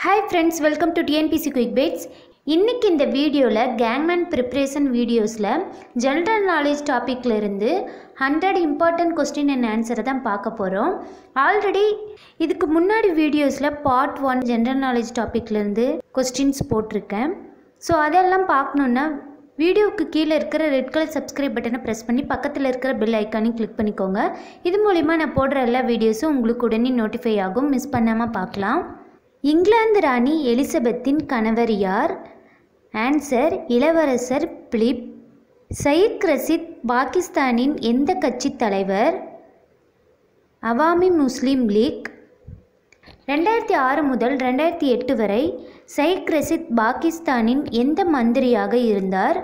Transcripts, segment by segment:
hi friends welcome to TNPSC quick bites இன்றைக்கி இந்த வீடியோவில் கேங்மேன் ப்ரிப்ரேஷன் வீடியோஸில் ஜென்ரல் நாலேஜ் டாப்பிக்கில் இருந்து ஹண்ட்ரட் இம்பார்ட்டன்ட் கொஸ்டின் அண்ட் ஆன்சரை தான் பார்க்க போகிறோம் ஆல்ரெடி இதுக்கு முன்னாடி வீடியோஸில் பார்ட் ஒன் ஜென்ரல் நாலேஜ் டாப்பிக்லேருந்து கொஸ்டின்ஸ் போட்டிருக்கேன் ஸோ அதெல்லாம் பார்க்கணுன்னா வீடியோவுக்கு கீழே இருக்கிற ரெட் கலர் சப்ஸ்கிரைப் பட்டனை ப்ரெஸ் பண்ணி பக்கத்தில் இருக்கிற பெல் ஐக்கானையும் கிளிக் பண்ணிக்கோங்க இது மூலிமா நான் போடுற எல்லா வீடியோஸும் உங்களுக்கு உடனே நோட்டிஃபை ஆகும் மிஸ் பண்ணாமல் பார்க்கலாம் இங்கிலாந்து ராணி எலிசபெத்தின் கணவர் யார் ஆன்சர் இளவரசர் பிலிப் சயித் ரசித் பாகிஸ்தானின் எந்த கட்சி தலைவர் அவாமி முஸ்லீம் லீக் ரெண்டாயிரத்தி ஆறு முதல் ரெண்டாயிரத்தி எட்டு வரை சயிக் ரசித் பாகிஸ்தானின் எந்த மந்திரியாக இருந்தார்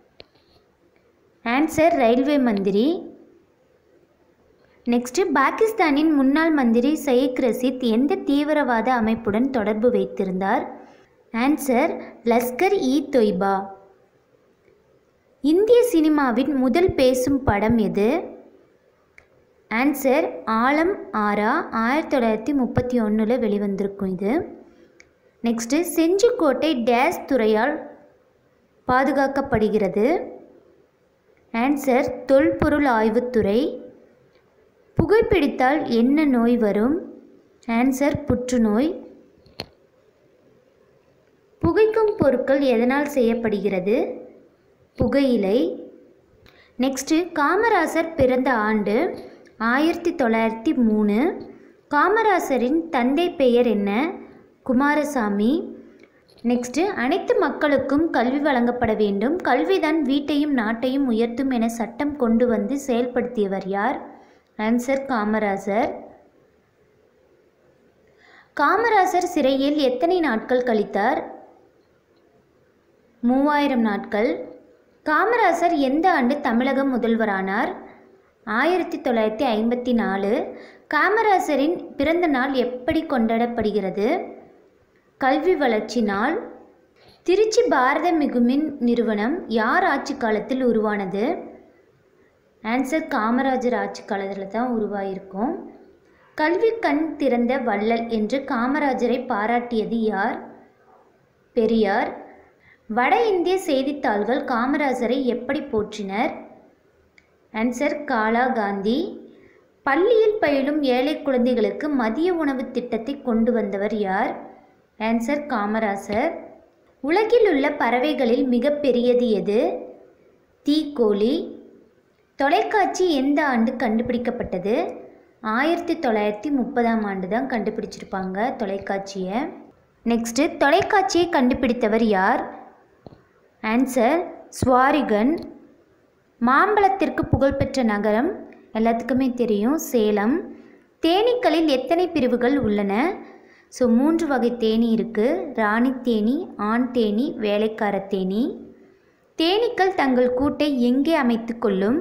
ஆன்சர் ரயில்வே மந்திரி நெக்ஸ்ட்டு பாகிஸ்தானின் முன்னாள் மந்திரி சயிக் ரசித் எந்த தீவிரவாத அமைப்புடன் தொடர்பு வைத்திருந்தார் ஆன்சர் லஸ்கர் இ தொய்பா இந்திய சினிமாவின் முதல் பேசும் படம் எது ஆன்சர் ஆலம் ஆரா ஆயிரத்தி தொள்ளாயிரத்தி முப்பத்தி ஒன்றில் வெளிவந்திருக்கும் இது நெக்ஸ்ட்டு செஞ்சிக்கோட்டை டேஸ் துறையால் பாதுகாக்கப்படுகிறது ஆன்சர் தொல்பொருள் ஆய்வுத்துறை புகைப்பிடித்தால் என்ன நோய் வரும் ஆன்சர் புற்றுநோய் புகைக்கும் பொருட்கள் எதனால் செய்யப்படுகிறது புகையிலை நெக்ஸ்ட்டு காமராசர் பிறந்த ஆண்டு ஆயிரத்தி தொள்ளாயிரத்தி மூணு காமராசரின் தந்தை பெயர் என்ன குமாரசாமி நெக்ஸ்ட்டு அனைத்து மக்களுக்கும் கல்வி வழங்கப்பட வேண்டும் கல்விதான் வீட்டையும் நாட்டையும் உயர்த்தும் என சட்டம் கொண்டு வந்து செயல்படுத்தியவர் யார் ஆன்சர் காமராசர் காமராசர் சிறையில் எத்தனை நாட்கள் கழித்தார் மூவாயிரம் நாட்கள் காமராசர் எந்த ஆண்டு தமிழக முதல்வரானார் ஆயிரத்தி தொள்ளாயிரத்தி ஐம்பத்தி நாலு காமராசரின் பிறந்த நாள் எப்படி கொண்டாடப்படுகிறது கல்வி வளர்ச்சி நாள் திருச்சி பாரத மிகுமின் நிறுவனம் யார் ஆட்சி காலத்தில் உருவானது ஆன்சர் காமராஜர் ஆட்சி காலத்தில் தான் உருவாயிருக்கும் கல்வி கண் திறந்த வள்ளல் என்று காமராஜரை பாராட்டியது யார் பெரியார் வட இந்திய செய்தித்தாள்கள் காமராஜரை எப்படி போற்றினர் ஆன்சர் காலா காந்தி பள்ளியில் பயிலும் ஏழை குழந்தைகளுக்கு மதிய உணவு திட்டத்தை கொண்டு வந்தவர் யார் ஆன்சர் காமராசர் உலகில் உள்ள பறவைகளில் மிகப்பெரியது எது தீக்கோழி தொலைக்காட்சி எந்த ஆண்டு கண்டுபிடிக்கப்பட்டது ஆயிரத்தி தொள்ளாயிரத்தி முப்பதாம் ஆண்டு தான் கண்டுபிடிச்சிருப்பாங்க தொலைக்காட்சியை நெக்ஸ்ட்டு தொலைக்காட்சியை கண்டுபிடித்தவர் யார் ஆன்சர் ஸ்வாரிகன் மாம்பழத்திற்கு புகழ்பெற்ற நகரம் எல்லாத்துக்குமே தெரியும் சேலம் தேனீக்களில் எத்தனை பிரிவுகள் உள்ளன ஸோ மூன்று வகை தேனி இருக்குது ராணி தேனி ஆண் தேனி வேலைக்கார தேனி தேனீக்கள் தங்கள் கூட்டை எங்கே அமைத்து கொள்ளும்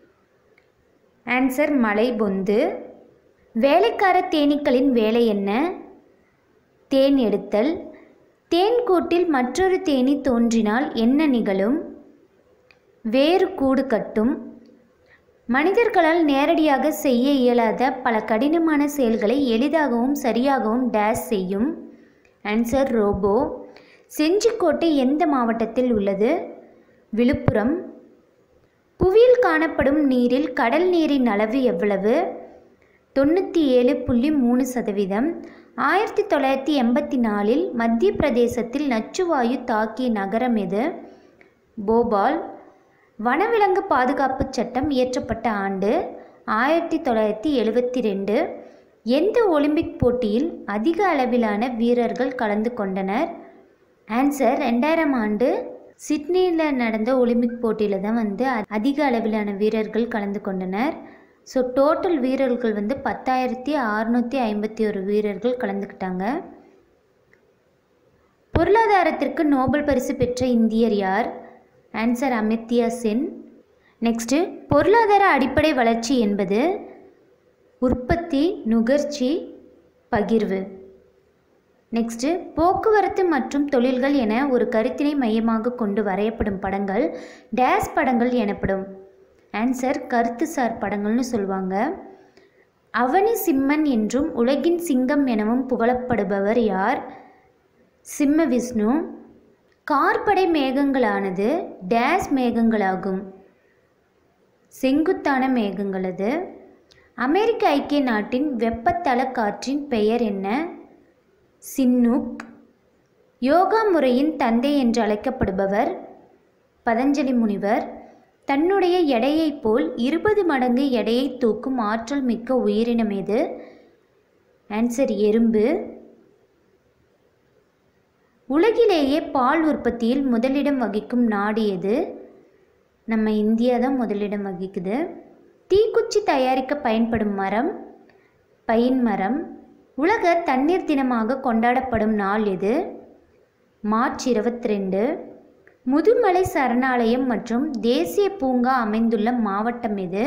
ஆன்சர் மலைபொந்து வேலைக்கார தேனீக்களின் வேலை என்ன தேன் எடுத்தல் தேன் கூட்டில் மற்றொரு தேனி தோன்றினால் என்ன நிகழும் வேறு கூடு கட்டும் மனிதர்களால் நேரடியாக செய்ய இயலாத பல கடினமான செயல்களை எளிதாகவும் சரியாகவும் டேஷ் செய்யும் ஆன்சர் ரோபோ செஞ்சிக்கோட்டை எந்த மாவட்டத்தில் உள்ளது விழுப்புரம் புவியில் காணப்படும் நீரில் கடல் நீரின் அளவு எவ்வளவு தொண்ணூற்றி ஏழு புள்ளி மூணு சதவீதம் ஆயிரத்தி தொள்ளாயிரத்தி எண்பத்தி நாலில் மத்திய பிரதேசத்தில் நச்சுவாயு தாக்கிய நகரம் எது போபால் வனவிலங்கு பாதுகாப்பு சட்டம் இயற்றப்பட்ட ஆண்டு ஆயிரத்தி தொள்ளாயிரத்தி எழுபத்தி ரெண்டு எந்த ஒலிம்பிக் போட்டியில் அதிக அளவிலான வீரர்கள் கலந்து கொண்டனர் ஆன்சர் ரெண்டாயிரம் ஆண்டு சிட்னியில் நடந்த ஒலிம்பிக் போட்டியில் தான் வந்து அதிக அளவிலான வீரர்கள் கலந்து கொண்டனர் ஸோ டோட்டல் வீரர்கள் வந்து பத்தாயிரத்தி அறுநூற்றி ஐம்பத்தி ஒரு வீரர்கள் கலந்துக்கிட்டாங்க பொருளாதாரத்திற்கு நோபல் பரிசு பெற்ற இந்தியர் யார் ஆன்சர் அமித்யா சென் நெக்ஸ்ட்டு பொருளாதார அடிப்படை வளர்ச்சி என்பது உற்பத்தி நுகர்ச்சி பகிர்வு நெக்ஸ்ட்டு போக்குவரத்து மற்றும் தொழில்கள் என ஒரு கருத்தினை மையமாக கொண்டு வரையப்படும் படங்கள் டேஸ் படங்கள் எனப்படும் ஆன்சர் கருத்துசார் படங்கள்னு சொல்லுவாங்க அவனி சிம்மன் என்றும் உலகின் சிங்கம் எனவும் புகழப்படுபவர் யார் சிம்ம விஷ்ணு கார்படை மேகங்களானது டேஸ் மேகங்களாகும் செங்குத்தான மேகங்கள் அது அமெரிக்க ஐக்கிய நாட்டின் வெப்பத்தல காற்றின் பெயர் என்ன சின்னூக் யோகா முறையின் தந்தை என்று அழைக்கப்படுபவர் பதஞ்சலி முனிவர் தன்னுடைய எடையைப் போல் இருபது மடங்கு எடையை தூக்கும் ஆற்றல் மிக்க உயிரினம் எது ஆன்சர் எறும்பு உலகிலேயே பால் உற்பத்தியில் முதலிடம் வகிக்கும் நாடு எது நம்ம இந்தியா தான் முதலிடம் வகிக்குது தீக்குச்சி தயாரிக்க பயன்படும் மரம் பைன் மரம் உலக தண்ணீர் தினமாக கொண்டாடப்படும் நாள் எது மார்ச் இருபத்தி ரெண்டு முதுமலை சரணாலயம் மற்றும் தேசிய பூங்கா அமைந்துள்ள மாவட்டம் எது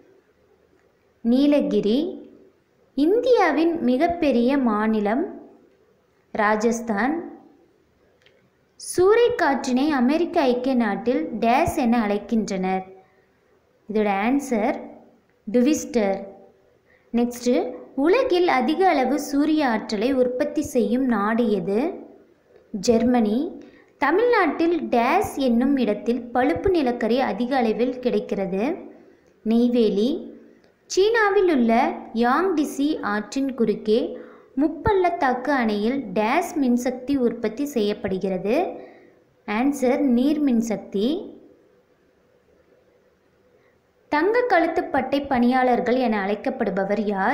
நீலகிரி இந்தியாவின் மிகப்பெரிய மாநிலம் ராஜஸ்தான் சூறைக்காற்றினை அமெரிக்க ஐக்கிய நாட்டில் டேஸ் என அழைக்கின்றனர் இதோட ஆன்சர் டுவிஸ்டர் நெக்ஸ்ட்டு உலகில் அதிக அளவு சூரிய ஆற்றலை உற்பத்தி செய்யும் நாடு எது ஜெர்மனி தமிழ்நாட்டில் டேஸ் என்னும் இடத்தில் பழுப்பு நிலக்கரி அதிக அளவில் கிடைக்கிறது நெய்வேலி சீனாவில் உள்ள யாங்டிசி ஆற்றின் குறுக்கே முப்பள்ளத்தாக்கு அணையில் டேஸ் மின்சக்தி உற்பத்தி செய்யப்படுகிறது ஆன்சர் நீர் மின்சக்தி தங்க கழுத்துப்பட்டை பணியாளர்கள் என அழைக்கப்படுபவர் யார்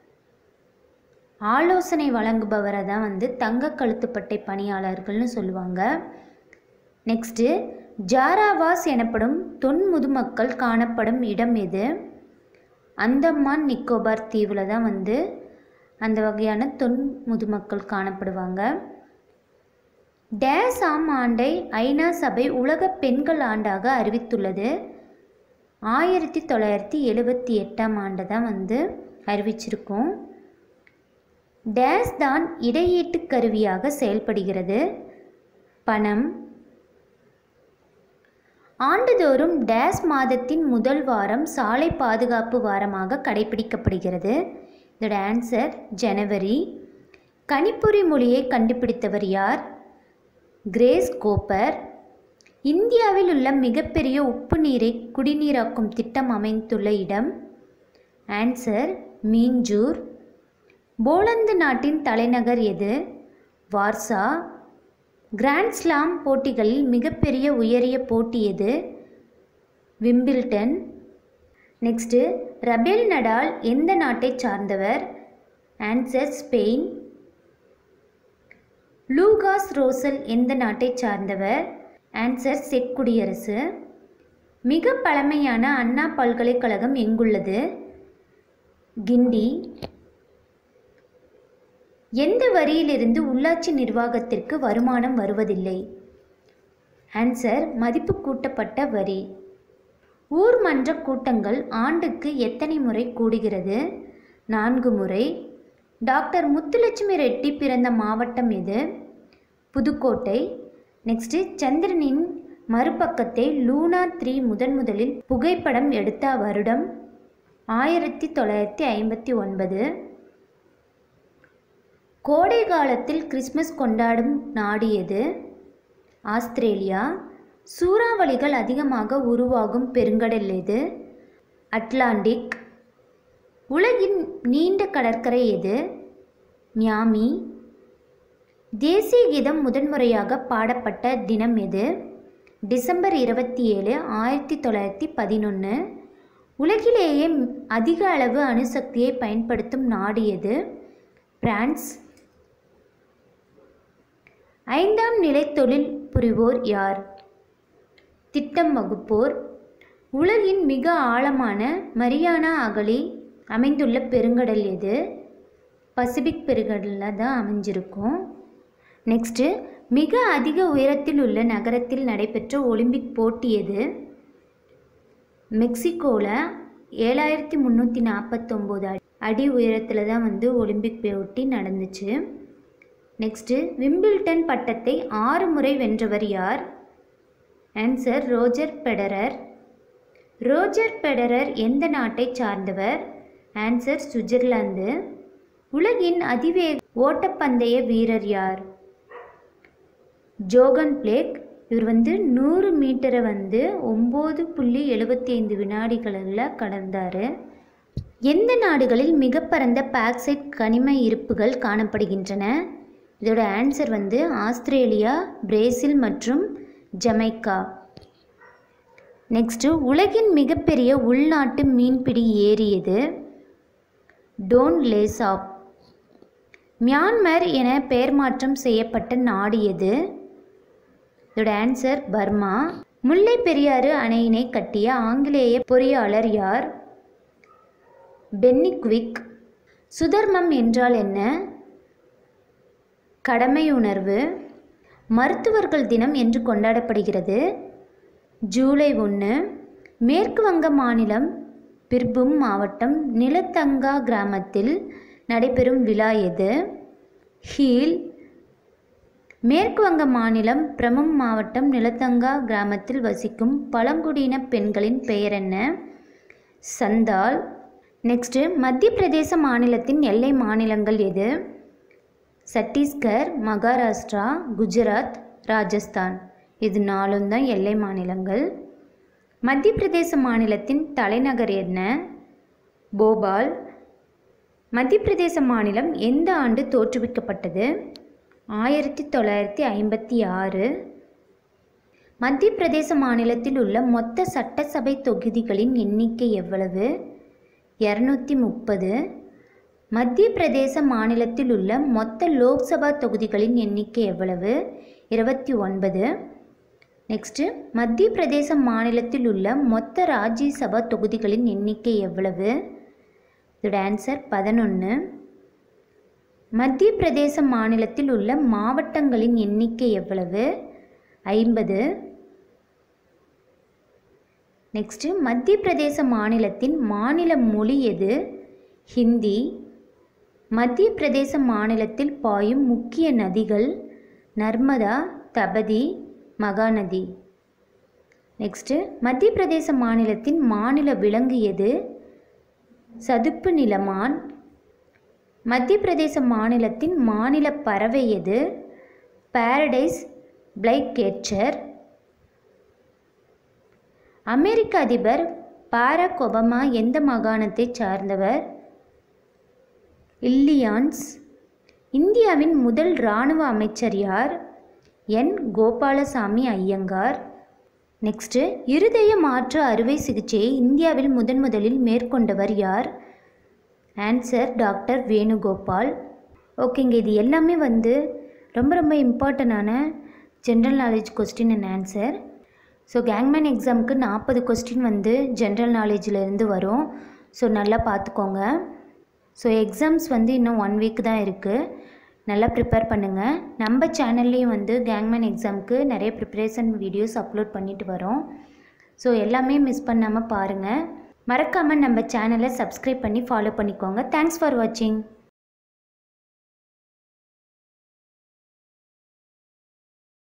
ஆலோசனை வழங்குபவரை தான் வந்து தங்க கழுத்துப்பட்டை பணியாளர்கள்னு சொல்லுவாங்க நெக்ஸ்ட்டு ஜாராவாஸ் எனப்படும் தொன் முதுமக்கள் காணப்படும் இடம் எது அந்தமான் நிக்கோபார் தீவில் தான் வந்து அந்த வகையான தொன் முதுமக்கள் காணப்படுவாங்க டேஸ் ஆம் ஆண்டை ஐநா சபை உலக பெண்கள் ஆண்டாக அறிவித்துள்ளது ஆயிரத்தி தொள்ளாயிரத்தி எழுபத்தி எட்டாம் ஆண்டு தான் வந்து அறிவிச்சிருக்கோம் டேஸ் தான் இடையீட்டு கருவியாக செயல்படுகிறது பணம் ஆண்டுதோறும் டேஸ் மாதத்தின் முதல் வாரம் சாலை பாதுகாப்பு வாரமாக கடைபிடிக்கப்படுகிறது இதோட ஆன்சர் ஜனவரி கணிப்பொறி மொழியை கண்டுபிடித்தவர் யார் கிரேஸ் கோப்பர் இந்தியாவில் உள்ள மிகப்பெரிய உப்பு நீரை குடிநீராக்கும் திட்டம் அமைந்துள்ள இடம் ஆன்சர் மீஞ்சூர் போலந்து நாட்டின் தலைநகர் எது வார்சா கிராண்ட் ஸ்லாம் போட்டிகளில் மிகப்பெரிய உயரிய போட்டி எது விம்பிள்டன் நெக்ஸ்ட்டு ரபேல் நடால் எந்த நாட்டை சார்ந்தவர் ஆன்சர் ஸ்பெயின் லூகாஸ் ரோசல் எந்த நாட்டை சார்ந்தவர் ஆன்சர் செக் குடியரசு மிக பழமையான அண்ணா பல்கலைக்கழகம் எங்குள்ளது கிண்டி எந்த வரியிலிருந்து உள்ளாட்சி நிர்வாகத்திற்கு வருமானம் வருவதில்லை ஆன்சர் மதிப்பு கூட்டப்பட்ட வரி ஊர் மன்ற கூட்டங்கள் ஆண்டுக்கு எத்தனை முறை கூடுகிறது நான்கு முறை டாக்டர் முத்துலட்சுமி ரெட்டி பிறந்த மாவட்டம் எது புதுக்கோட்டை நெக்ஸ்ட்டு சந்திரனின் மறுபக்கத்தை லூனா த்ரீ முதன் முதலில் புகைப்படம் எடுத்த வருடம் ஆயிரத்தி தொள்ளாயிரத்தி ஐம்பத்தி ஒன்பது கோடை காலத்தில் கிறிஸ்மஸ் கொண்டாடும் நாடு எது ஆஸ்திரேலியா சூறாவளிகள் அதிகமாக உருவாகும் பெருங்கடல் எது அட்லாண்டிக் உலகின் நீண்ட கடற்கரை எது மியாமி தேசிய கீதம் முதன்முறையாக பாடப்பட்ட தினம் எது டிசம்பர் இருபத்தி ஏழு ஆயிரத்தி தொள்ளாயிரத்தி பதினொன்று உலகிலேயே அதிக அளவு அணுசக்தியை பயன்படுத்தும் நாடு எது பிரான்ஸ் ஐந்தாம் நிலை தொழில் புரிவோர் யார் திட்டம் வகுப்போர் உலகின் மிக ஆழமான மரியானா அகழி அமைந்துள்ள பெருங்கடல் எது பசிபிக் பெருங்கடலில் தான் அமைஞ்சிருக்கும் நெக்ஸ்ட்டு மிக அதிக உயரத்தில் உள்ள நகரத்தில் நடைபெற்ற ஒலிம்பிக் போட்டி எது மெக்சிகோவில் ஏழாயிரத்தி முந்நூற்றி நாற்பத்தொம்போது அடி அடி உயரத்தில் தான் வந்து ஒலிம்பிக் போட்டி நடந்துச்சு நெக்ஸ்ட்டு விம்பிள்டன் பட்டத்தை ஆறு முறை வென்றவர் யார் answer Roger Federer Roger Federer எந்த நாட்டை சார்ந்தவர் ஆன்சர் சுவிட்சர்லாந்து உலகின் அதிவேக ஓட்டப்பந்தய வீரர் யார் ஜோகன் பிளேக் இவர் வந்து நூறு மீட்டரை வந்து ஒம்பது புள்ளி எழுபத்தி ஐந்து வினாடிகளில் கடந்தார் எந்த நாடுகளில் மிக பரந்த பாக்சைட் கனிம இருப்புகள் காணப்படுகின்றன இதோட ஆன்சர் வந்து ஆஸ்திரேலியா பிரேசில் மற்றும் ஜமைக்கா நெக்ஸ்ட்டு உலகின் மிகப்பெரிய உள்நாட்டு மீன்பிடி ஏரி எது டோன் லேசாப் மியான்மர் என பெயர் மாற்றம் செய்யப்பட்ட நாடு எது இதோட ஆன்சர் பர்மா முல்லை பெரியாறு அணையினை கட்டிய ஆங்கிலேய பொறியாளர் யார் பென்னிக்விக் சுதர்மம் என்றால் என்ன கடமை உணர்வு மருத்துவர்கள் தினம் என்று கொண்டாடப்படுகிறது ஜூலை ஒன்று மேற்கு வங்க மாநிலம் பிர்பும் மாவட்டம் நிலத்தங்கா கிராமத்தில் நடைபெறும் விழா எது ஹீல் மேற்கு வங்க மாநிலம் பிரமம் மாவட்டம் நிலத்தங்கா கிராமத்தில் வசிக்கும் பழங்குடியின பெண்களின் பெயர் என்ன சந்தால் நெக்ஸ்ட்டு மத்திய பிரதேச மாநிலத்தின் எல்லை மாநிலங்கள் எது சத்தீஸ்கர் மகாராஷ்டிரா குஜராத் ராஜஸ்தான் இது நாலும் தான் எல்லை மாநிலங்கள் மத்திய பிரதேச மாநிலத்தின் தலைநகர் என்ன போபால் மத்திய பிரதேச மாநிலம் எந்த ஆண்டு தோற்றுவிக்கப்பட்டது ஆயிரத்தி தொள்ளாயிரத்தி ஐம்பத்தி ஆறு மத்திய பிரதேச மாநிலத்தில் உள்ள மொத்த சட்டசபை தொகுதிகளின் எண்ணிக்கை எவ்வளவு இரநூத்தி முப்பது மத்திய பிரதேச மாநிலத்தில் உள்ள மொத்த லோக்சபா தொகுதிகளின் எண்ணிக்கை எவ்வளவு இருபத்தி ஒன்பது நெக்ஸ்ட்டு மத்திய பிரதேச மாநிலத்தில் உள்ள மொத்த ராஜ்யசபா தொகுதிகளின் எண்ணிக்கை எவ்வளவு இதோட ஆன்சர் பதினொன்று மத்திய பிரதேச மாநிலத்தில் உள்ள மாவட்டங்களின் எண்ணிக்கை எவ்வளவு ஐம்பது நெக்ஸ்ட்டு மத்திய பிரதேச மாநிலத்தின் மாநில மொழி எது ஹிந்தி மத்திய பிரதேச மாநிலத்தில் பாயும் முக்கிய நதிகள் நர்மதா தபதி மகாநதி நெக்ஸ்ட்டு மத்திய பிரதேச மாநிலத்தின் மாநில விலங்கு எது சதுப்பு நிலமான் மத்திய பிரதேச மாநிலத்தின் மாநில பறவை எது பாரடைஸ் பிளைக்கேச்சர் அமெரிக்க அதிபர் பாரக் ஒபாமா எந்த மாகாணத்தைச் சார்ந்தவர் இல்லியான்ஸ் இந்தியாவின் முதல் இராணுவ அமைச்சர் யார் என் கோபாலசாமி ஐயங்கார் நெக்ஸ்ட்டு இருதய மாற்று அறுவை சிகிச்சையை இந்தியாவில் முதன் முதலில் மேற்கொண்டவர் யார் ஆன்சர் டாக்டர் வேணுகோபால் ஓகேங்க இது எல்லாமே வந்து ரொம்ப ரொம்ப இம்பார்ட்டண்டான general knowledge question and answer so gangman எக்ஸாமுக்கு நாற்பது கொஸ்டின் வந்து ஜென்ரல் நாலேஜிலேருந்து வரும் ஸோ நல்லா பார்த்துக்கோங்க ஸோ எக்ஸாம்ஸ் வந்து இன்னும் ஒன் வீக் தான் இருக்குது நல்லா ப்ரிப்பேர் பண்ணுங்கள் நம்ம சேனல்லையும் வந்து கேங்மேன் எக்ஸாமுக்கு நிறைய ப்ரிப்பரேஷன் வீடியோஸ் அப்லோட் பண்ணிட்டு வரோம் ஸோ எல்லாமே மிஸ் பண்ணாமல் பாருங்கள் மறக்காமல் நம்ம சேனலை சப்ஸ்கிரைப் பண்ணி ஃபாலோ பண்ணிக்கோங்க தேங்க்ஸ் ஃபார் வாட்சிங்